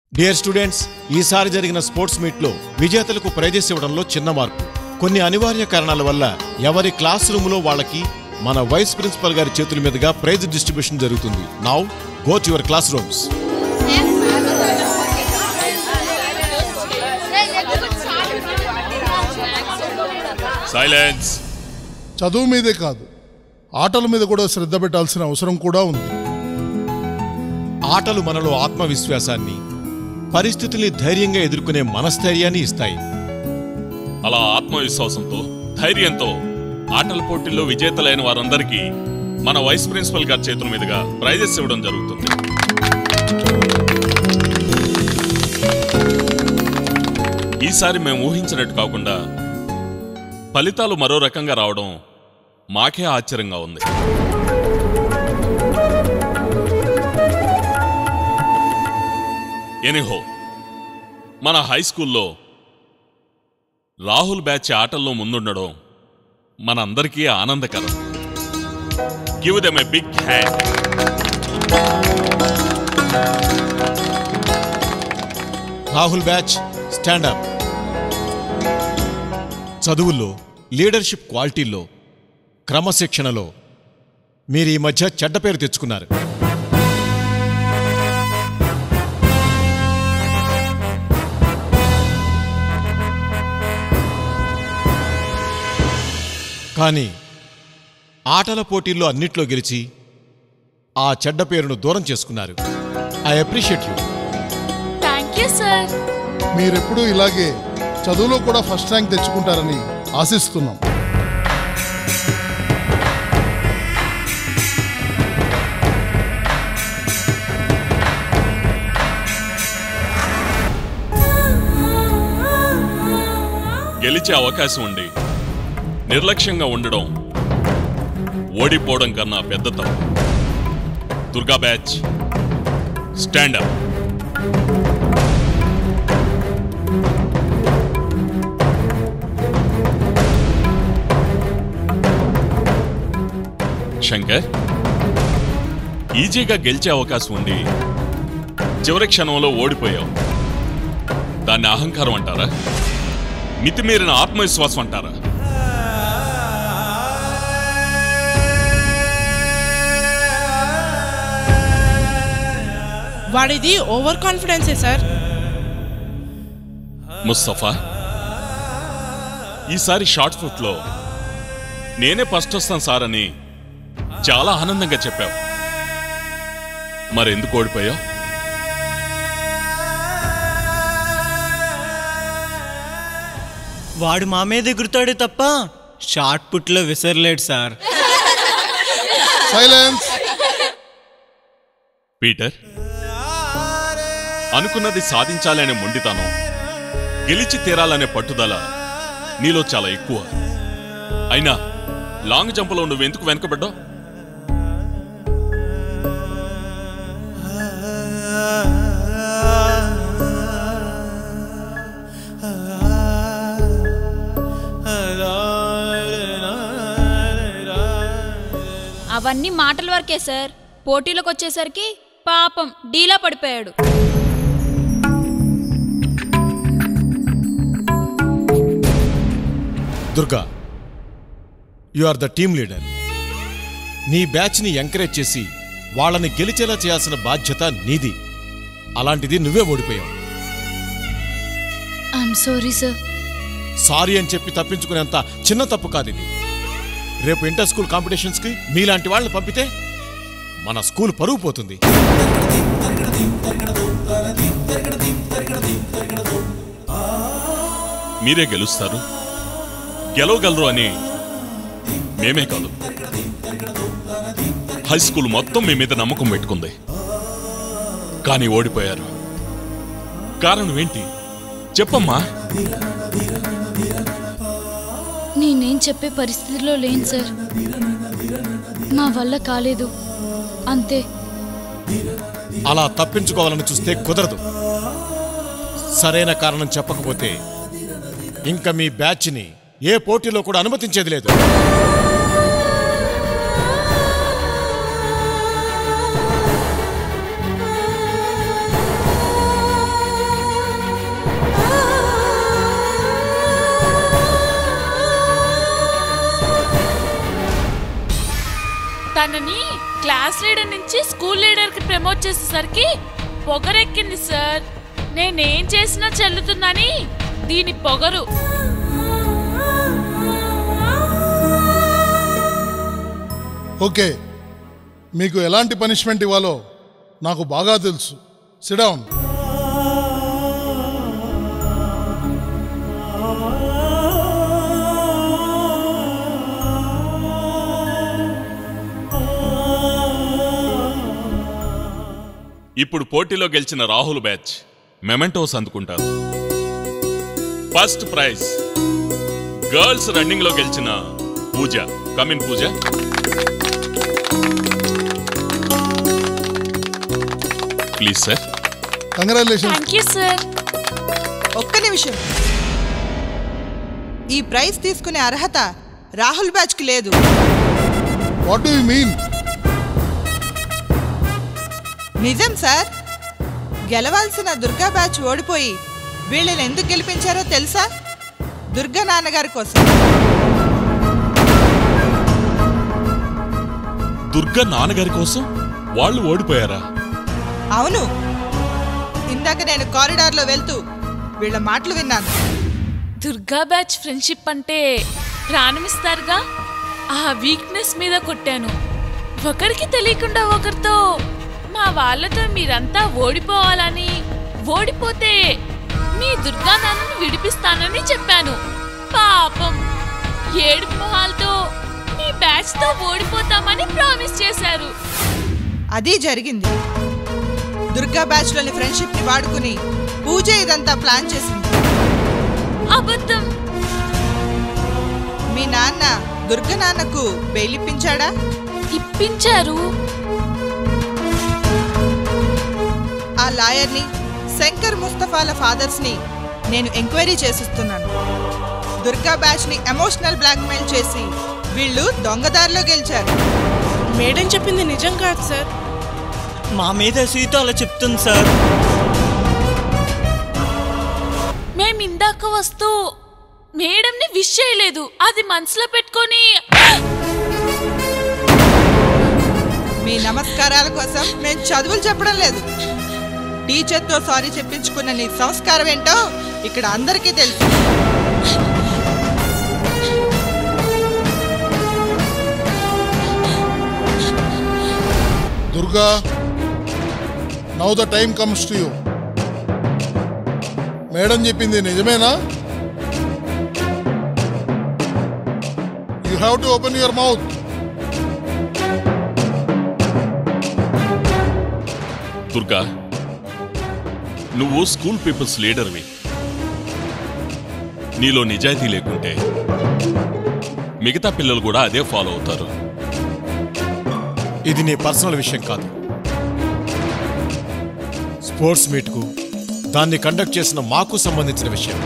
dear students ఈసారి జరిగిన sports మీట్లో విజేతలకు ప్రైజెస్ ఇవ్వడంలో చిన్న మార్పు కొన్ని అనివార్య కారణాల వల్ల ఎవరి క్లాస్ రూమ్ లో వాళ్ళకి మన వైస్ ప్రిన్సిపల్ గారి చేతుల మీదుగా ప్రైజ్ డిస్ట్రిబ్యూషన్ జరుగుతుంది now go to your classrooms silence చదువు మీదే కాదు ఆటల మీద కూడా శ్రద్ధ పెట్టాల్సిన అవసరం కూడా ఉంది ఆటలు మనలో ఆత్మవిశ్వాసాన్ని పరిస్థితుల్ని ధైర్యంగా ఎదుర్కొనే మనస్థైర్యాన్ని ఇస్తాయి అలా ఆత్మవిశ్వాసంతో ధైర్యంతో ఆటల పోటీల్లో విజేతలైన వారందరికీ మన వైస్ ప్రిన్సిపల్ గారి చేతుల మీదుగా ప్రైజెస్ ఇవ్వడం జరుగుతుంది ఈసారి మేము ఊహించినట్టు కాకుండా ఫలితాలు మరో రకంగా రావడం మాకే ఆశ్చర్యంగా ఉంది ఎనిహో మన హై స్కూల్లో రాహుల్ బ్యాచ్ ఆటల్లో ముందుండడం మనందరికీ ఆనందకరం give them a big hand Rahul batch stand up చదువుల్లో లీడర్షిప్ క్వాలిటీల్లో క్రమశిక్షణలో మీరు ఈ మధ్య చెడ్డ పేరు తెచ్చుకున్నారు కానీ ఆటల పోటీల్లో అన్నిట్లో గెలిచి ఆ చెడ్డ పేరును దూరం చేసుకున్నారు I appreciate you thank you sir మీరెప్పుడూ ఇలాగే చదువులో కూడా ఫస్ట్ ర్యాంక్ తెచ్చుకుంటారని ఆశిస్తున్నాం గెలిచే అవకాశం ఉండి నిర్లక్ష్యంగా ఉండడం ఓడిపోవడం కన్నా పెద్ద తప్పు దుర్గా బ్యాచ్ స్టాండప్ శంకర్ ఈజీగా గెలిచే అవకాశం ఉండి చివరి క్షణంలో ఓడిపోయావు దాన్ని అహంకారం అంటారా మితిమీరిన ఆత్మవిశ్వాసం అంటారా వాడిది ఓవర్ కాన్ఫిడెన్సే సార్ ముస్తఫా ఈసారి షార్ట్ ఫుట్లో నేనే ఫస్ట్ వస్తాను సార్ అని చాలా ఆనందంగా చెప్పావు మరెందుకు ఓడిపోయావు వాడు మా మీద ఎగురుతాడే తప్ప షార్ట్ పుట్లో విసరలేడు సార్ సైలెన్స్ పీటర్ అనుకున్నది సాధించాలనే మొండితనం గెలిచి తీరాలనే పట్టుదల నీలో చాలా ఎక్కువ అయినా లాంగ్ జంప్లో నువ్వెందుకు వెనుకబడ్డావు అవన్నీ మాటల వరకే సార్ పోటీలకు వచ్చేసరికి పాపం డీలా పడిపోయాడు Durga you are the team leader నీ బ్యాచ్ని ఎంకరేజ్ చేసి వాళ్ళని గెలిచేలా చేయాల్సిన బాధ్యత నీది అలాంటిది నువ్వే ఓడిపోయావు ఐఎమ్ సారీ సార్ సారీ అని చెప్పి తప్పించుకునేంత చిన్న తప్పు కాదు ఇది రేపు ఇంటర్ స్కూల్ కాంపిటీషన్స్కి మీలాంటి వాళ్ళని పంపితే మన స్కూల్ పరువు పోతుంది మీరే గెలుస్తారు గెలవగలరు అని మేమే కాదు హై స్కూల్ మొత్తం మీ మీద నమ్మకం పెట్టుకుంది కానీ ఓడిపోయారు కారణం ఏంటి చెప్పమ్మా నేనేం చెప్పే పరిస్థితిలో లేను సార్ మా వల్ల కాలేదు అంతే అలా తప్పించుకోవాలని చూస్తే కుదరదు సరైన కారణం చెప్పకపోతే ఇంకా మీ బ్యాచ్ని ఏ పోటీలో కూడా అనుమతించేది లేదు తనని క్లాస్ లీడర్ నుంచి స్కూల్ లీడర్ కి ప్రమోట్ చేసేసరికి పొగరెక్కింది సార్ నేనేం చేసినా చెల్లుతుందని దీని పొగరు ఓకే మీకు ఎలాంటి పనిష్మెంట్ ఇవ్వాలో నాకు బాగా తెలుసు సిడౌన్ ఇప్పుడు పోటీలో గెలిచిన రాహుల్ బ్యాచ్ మెమెంటోస్ అందుకుంటారు ఫస్ట్ ప్రైజ్ గర్ల్స్ రన్నింగ్ లో గెలిచిన Pooja come in Pooja please sir congratulation thank you sir ఒక్క నిమిషం ఈ ప్రైజ్ తీసుకునే అర్హత రాహుల్ బ్యాచ్కి లేదు వాట్ డూ యూ మీన్ నిజం సార్ గెలవాల్సిన దుర్గా బ్యాచ్ ఓడిపోయి వీళ్ళని ఎందుకు గెలిపించారో తెలుసా దుర్గా నాన్నగారి కోసం దుర్గా నాన్నగారి కోసం వాళ్ళు ఓడిపోయారా అవును ఇందాక నేను కారిడార్లో వెళ్తూ వీళ్ళ మాటలు విన్నాను దుర్గా బ్యాచ్ ఫ్రెండ్షిప్ అంటే ప్రాణమిస్తారుగా ఆ వీక్నెస్ మీద కొట్టాను ఒకరికి తెలియకుండా ఒకరితో మా వాళ్ళతో మీరంతా ఓడిపోవాలని ఓడిపోతే మీ దుర్గా నాన్నను విడిపిస్తానని చెప్పాను పాపం ఏడుపు మొహాలతో మీ బ్యాచ్ తో ఓడిపోతామని ప్రామిస్ చేశారు అది జరిగింది దుర్గా బ్యాచ్లోని ఫ్రెండ్షిప్ని వాడుకుని పూజ ఇదంతా ప్లాన్ చేసింది అబద్ధం మీ నాన్న దుర్గ నాన్నకు బెయిలిప్పించాడా ఇప్పించారు ఆ లాయర్ని శంకర్ ముస్తఫాల ఫాదర్స్ని నేను ఎంక్వైరీ చేసిస్తున్నాను దుర్గా బ్యాచ్ని ఎమోషనల్ బ్లాక్మెయిల్ చేసి వీళ్ళు దొంగదారిలో గెలిచారు మేడం చెప్పింది నిజం కాదు సార్ మా మీద సీత అలా చెప్తుంది సార్ మేం ఇందాక వస్తూ మేడంని విష్ చేయలేదు అది మనసులో పెట్టుకొని మీ నమస్కారాల కోసం మేము చదువులు చెప్పడం లేదు టీచర్తో సారీ చెప్పించుకున్న నీ సంస్కారం ఏంటో ఇక్కడ అందరికీ తెలుసు Durga now the time comes to you madam చెప్పింది నిజమేనా you have to open your mouth Durga నువ్వు స్కూల్ పీపుల్స్ లీడర్వి నీలో నిజాయితీ లేకుంటే మిగతా పిల్లలు కూడా అదే ఫాలో అవుతారు ఇది నీ పర్సనల్ విషయం కాదు స్పోర్ట్స్ మీట్కు దాన్ని కండక్ట్ చేసిన మాకు సంబంధించిన విషయం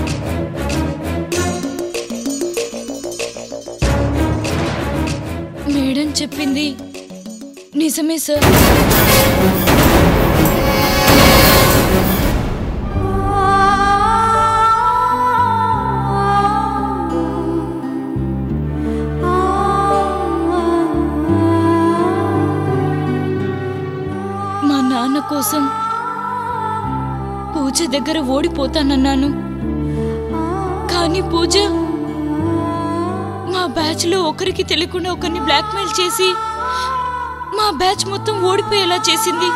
మేడం చెప్పింది నిజమే సార్ మా నాన్న కోసం పూజ దగ్గర ఓడిపోతానన్నాను కానీ పూజ మా బ్యాచ్లో ఒకరికి తెలియకుండా ఒకరిని బ్లాక్మెయిల్ చేసి మా బ్యాచ్ మొత్తం ఓడిపోయేలా చేసింది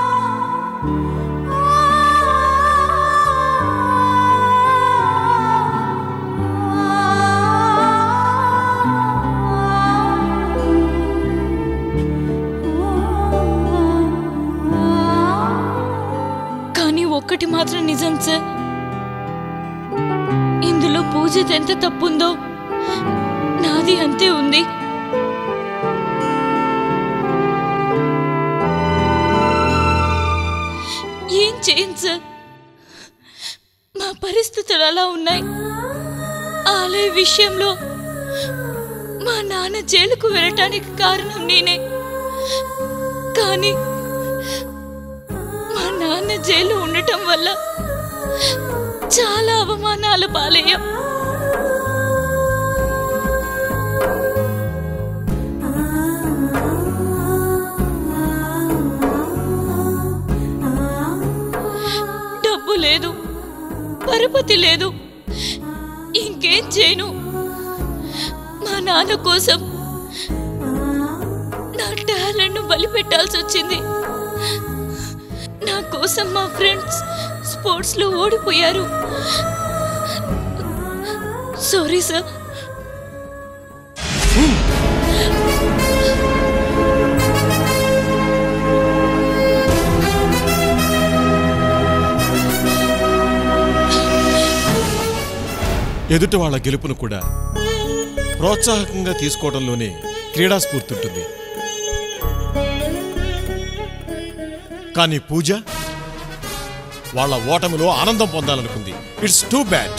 కానీ ఒక్కటి మాత్రం నిజం సార్ ఇందులో పూజ ఎంత తప్పుందో నాది అంతే ఉంది ఏం చేయను సార్ మా పరిస్థితులు అలా ఉన్నాయి ఆలయ విషయంలో మా నాన్న జైలుకు వెళ్ళటానికి కారణం నేనే కానీ మా నాన్న జైలు ఉండటం వల్ల చాలా అవమానాలు పాలయ్యాం అనుమతి లేదు ఇంకేం చేయను మా నాన్న కోసం నా టాలెంట్ను బలిపెట్టాల్సి వచ్చింది నా కోసం మా ఫ్రెండ్స్ స్పోర్ట్స్లో ఓడిపోయారు సారీ సార్ ఎదుటి వాళ్ళ గెలుపును కూడా ప్రోత్సాహకంగా తీసుకోవడంలోనే క్రీడా స్ఫూర్తి ఉంటుంది కానీ పూజ వాళ్ళ ఓటమిలో ఆనందం పొందాలనుకుంది ఇట్స్ టూ బ్యాడ్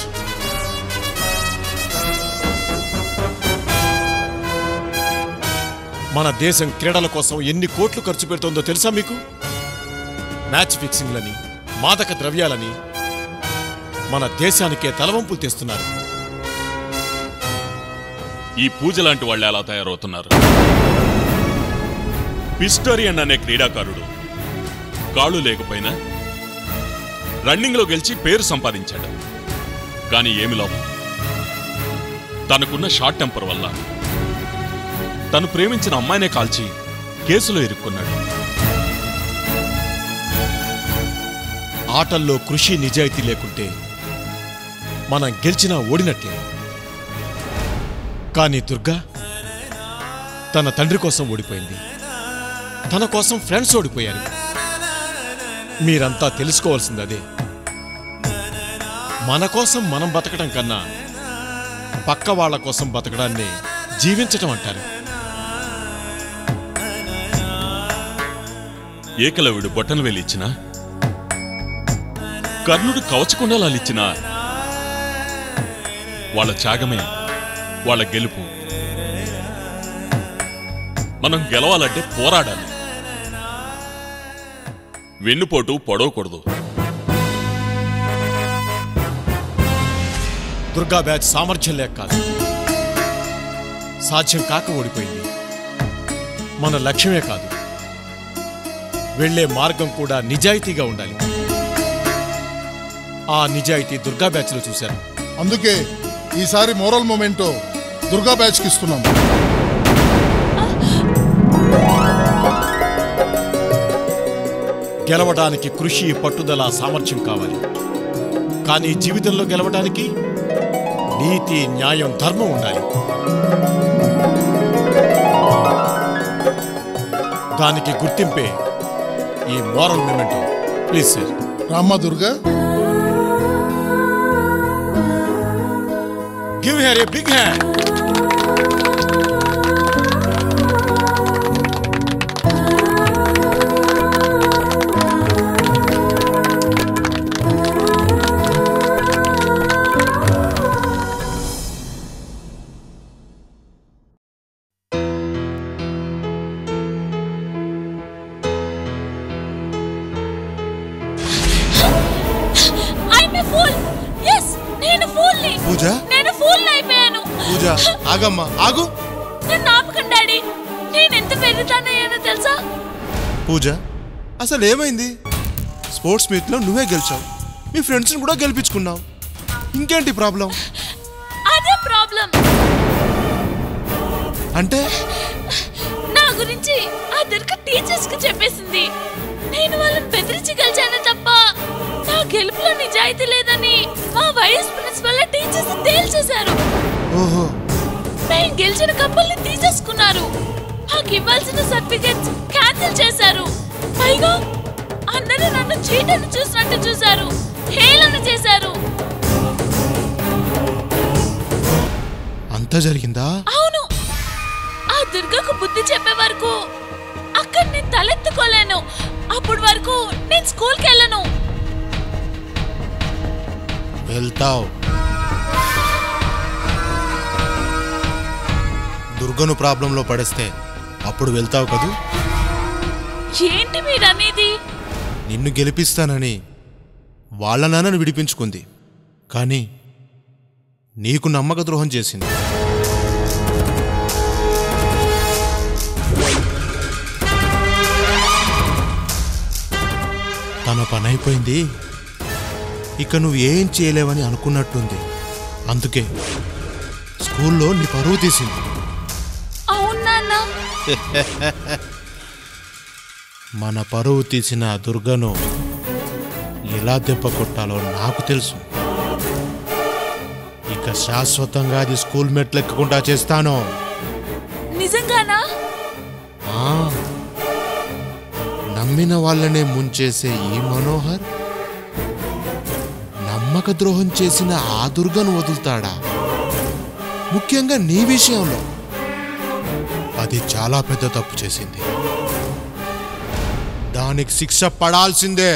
మన దేశం క్రీడల కోసం ఎన్ని కోట్లు ఖర్చు పెడుతోందో తెలుసా మీకు మ్యాచ్ ఫిక్సింగ్లని మాదక ద్రవ్యాలని మన దేశానికే తలవంపులు తెస్తున్నారు ఈ పూజ లాంటి వాళ్ళు ఎలా తయారవుతున్నారు పిస్టోరియన్ అనే క్రీడాకారుడు కాళ్ళు లేకపోయినా రన్నింగ్లో గెలిచి పేరు సంపాదించాడు కానీ ఏమి లాభం తనకున్న షార్ట్ టెంపర్ వల్ల తను ప్రేమించిన అమ్మాయినే కాల్చి కేసులో ఇరుక్కున్నాడు ఆటల్లో కృషి నిజాయితీ లేకుంటే మనం గెలిచినా ఓడినట్లే కానీ దుర్గా తన తండ్రి కోసం ఓడిపోయింది తన కోసం ఫ్రెండ్స్ ఓడిపోయారు మీరంతా తెలుసుకోవాల్సింది అదే మన కోసం మనం బతకడం కన్నా పక్క వాళ్ళ కోసం బతకడాన్ని జీవించటం అంటారు ఏకలవుడు బొట్టన వెళ్ళిచ్చిన కర్ణుడు కవచకుండలాలిచ్చిన వాళ్ళ త్యాగమే వాళ్ళ గెలుపు మనం గెలవాలంటే పోరాడాలి వెన్నుపోటు పొడవకూడదు దుర్గా బ్యాచ్ సామర్థ్యం లేక కాదు సాధ్యం కాక ఓడిపోయింది మన లక్ష్యమే కాదు వెళ్ళే మార్గం కూడా నిజాయితీగా ఉండాలి ఆ నిజాయితీ దుర్గా బ్యాచ్లో చూశాను అందుకే ఈసారి మోరల్ మొమెంటో దుర్గా బ్యాచ్కి ఇస్తున్నాం గెలవడానికి కృషి పట్టుదల సామర్థ్యం కావాలి కానీ జీవితంలో గెలవడానికి నీతి న్యాయం ధర్మం ఉండాలి దానికి గుర్తింపే ఈ మోరల్ మూమెంట్ ప్లీజ్ సార్ రామ్మ Durga give her a big hand I'm a fool yes నేను ఫూల్ ని పూజ నేను ఫూల్ అయిపోయాను పూజ ఆగమ్మా ఆగు నన్ను ఆపకండి డాడీ నేను ఎంత పెరుగుతానయ్యానో తెలుసా పూజ అసలు ఏమైంది స్పోర్ట్స్ మీట్లో నువ్వే గెలిచావు మీ ఫ్రెండ్స్ని కూడా గెలిపించుకున్నావు ఇంకేంటి ప్రాబ్లం అదే ప్రాబ్లం అంటే నా గురించి ఆ దుర్గ టీచర్స్ కి చెప్పేసింది నేను వాళ్ళని బెదిరించి గెలిచానే తప్ప నా గెలుపులో నిజాయితీ లేదని మా వైస్ ప్రిన్సిపల్ టీచర్స్ తేల్చేశారు ఓహో మేము గెలిచిన కప్పుల్ని తీసేసుకున్నారు మాకు ఇవ్వాల్సిన సర్టిఫికెట్స్ క్యాన్సిల్ చేశారు పైగా అందరూ నన్ను చీటను చూసినట్టు చూశారు హేళన చేశారు అంతా జరిగిందా అవును ఆ దుర్గకు బుద్ధి చెప్పే వరకు అక్కడ నేను తలెత్తుకోలేను అప్పటి వరకు నేను స్కూల్కి వెళ్ళను వెళ్తావు దుర్గను ప్రాబ్లంలో పడేస్తే అప్పుడు వెళ్తావు కదూ ఏంటి మీరు అనేది నిన్ను గెలిపిస్తానని వాళ్ళ నాన్నను విడిపించుకుంది కానీ నీకు నమ్మక ద్రోహం చేసింది తన పని అయిపోయింది ఇక నువ్వు ఏం చేయలేవని అనుకున్నట్టుంది అందుకే స్కూల్లో నీ పరువు తీసింది అవును నాన్న మన పరువు తీసిన ఆ దుర్గను ఎలా దెబ్బ కొట్టాలో నాకు తెలుసు ఇక శాశ్వతంగా అది స్కూల్ మెట్లు ఎక్కకుండా చేస్తాను నిజంగానా ఆ, నమ్మిన వాళ్ళనే ముంచేసే ఈ మనోహర్ నమ్మక ద్రోహం చేసిన ఆ దుర్గను వదులుతాడా ముఖ్యంగా నీ విషయంలో అది చాలా పెద్ద తప్పు చేసింది దానికి శిక్ష పడాల్సిందే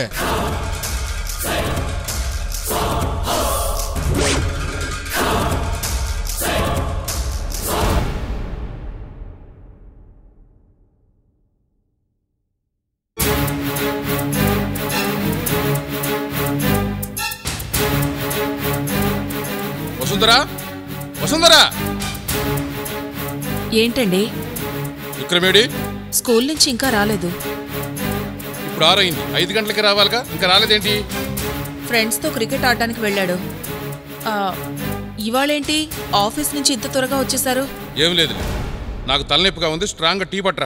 వసుంధరా వసుంధరా ఏంటండి విక్రమేడి స్కూల్ నుంచి ఇంకా రాలేదు ఇప్పుడు ఆరైంది ఐదు గంటలకి రావాలిగా ఇంకా రాలేదేంటి ఫ్రెండ్స్తో క్రికెట్ ఆడడానికి వెళ్ళాడు ఆ, ఇవాళేంటి ఆఫీస్ నుంచి ఇంత త్వరగా వచ్చేసారు ఏం లేదు నాకు తలనొప్పిగా ఉంది స్ట్రాంగ్గా టీ పట్రా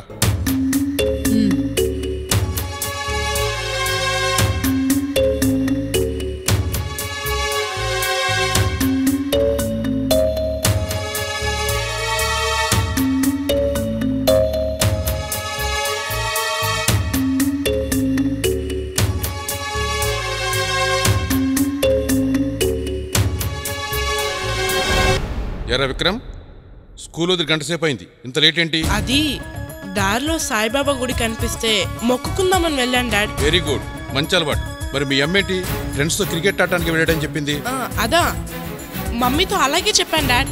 ఎర్ర విక్రమ్ స్కూల్ వదిలి గంట సేపు అయింది ఇంత లేట్ ఏంటి అది దారిలో సాయిబాబా గుడి కనిపిస్తే మొక్కుకుందామని వెళ్ళాను డాడ్ వెరీ గుడ్ మంచి అలవాటు మరి మీ అమ్మేంటి ఫ్రెండ్స్తో క్రికెట్ ఆడటానికి వెళ్ళాడని చెప్పింది ఆ, అదా మమ్మీతో అలాగే చెప్పాను డాడ్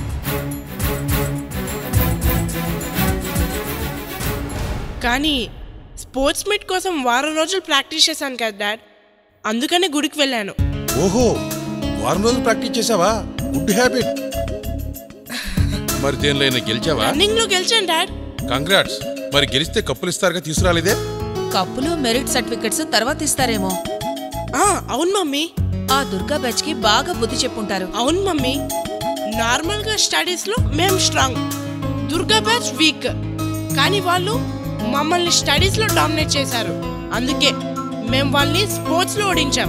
కానీ స్పోర్ట్స్ మీట్ కోసం వారం రోజులు ప్రాక్టీస్ చేశాను కదా డాడ్ అందుకనే గుడికి వెళ్ళాను ఓహో వారం రోజులు ప్రాక్టీస్ చేసావా గుడ్ హ్యాబిట్ మరి దేనిలో అయినా గెలిచావా రన్నింగ్ లో గెలిచాను డాడ్ కంగ్రాట్స్ మరి గెలిస్తే కప్పులు ఇస్తారుగా తీసుకురాలేదే కప్పులు మెరిట్ సర్టిఫికెట్స్ తర్వాత ఇస్తారేమో ఆ, అవును మమ్మీ ఆ దుర్గా బ్యాచ్ కి బాగా బుద్ధి చెప్పుంటారు అవును మమ్మీ నార్మల్ గా స్టడీస్ లో మేము స్ట్రాంగ్ దుర్గా బ్యాచ్ వీక్ కానీ వాళ్ళు మమ్మల్ని స్టడీస్ లో డామినేట్ చేశారు అందుకే మేము వాళ్ళని స్పోర్ట్స్ లో ఓడించాం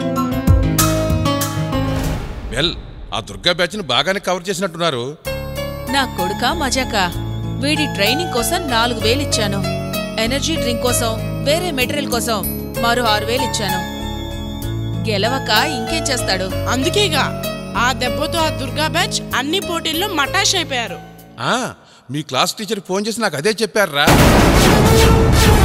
వెల్ ఆ దుర్గా బ్యాచ్ని బాగానే కవర్ చేసినట్టున్నారు నా కొడుక మజాక వీడి ట్రైనింగ్ కోసం నాలుగు వేలు ఇచ్చాను ఎనర్జీ డ్రింక్ కోసం వేరే మెటీరియల్ కోసం మరో ఆరు వేలు ఇచ్చాను గెలవక ఇంకేం చేస్తాడు అందుకేగా ఆ దెబ్బతో ఆ దుర్గా బ్యాచ్ అన్ని పోటీల్లో మటాష్ అయిపోయారు ఆ మీ క్లాస్ టీచర్ ఫోన్ చేసి నాకు అదే చెప్పారా